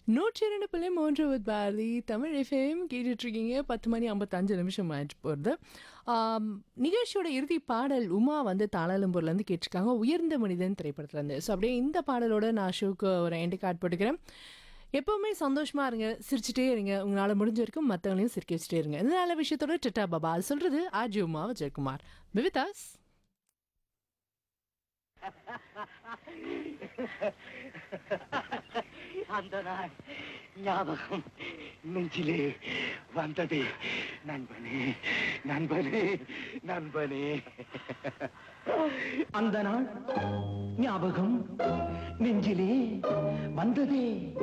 நூற்றி இரண்டு புள்ளி மூன்று வித் பாரதி தமிழ் எஃப்எம் கேட்டுட்ருக்கீங்க பத்து மணி ஐம்பத்தஞ்சு நிமிஷம் ஆயிட்டு போகிறது நிகழ்ச்சியோட இறுதி பாடல் உமா வந்து தாளாலம்பூர்லேருந்து கேட்டிருக்காங்க உயர்ந்த மனிதன் திரைப்படத்துலேருந்து ஸோ அப்படியே இந்த பாடலோட நான் ஷோக்கு ஒரு எண்டு கார்டு போட்டுக்கிறேன் எப்போவுமே சந்தோஷமாக இருங்க சிரிச்சிட்டே இருங்க உங்களால் முடிஞ்ச வரைக்கும் மற்றவங்களையும் சிரிக்க வச்சுட்டே இருங்க இந்த நல்ல விஷயத்தோட டிட்டா பாபா அது சொல்கிறது ஆஜி உமா விஜயகுமார் விவிதாஸ் அந்த நாள் ஞாபகம் நெஞ்சிலே வந்தது நண்பனே நண்பனே நண்பனே அந்த நாள் ஞாபகம் நெஞ்சிலே வந்ததே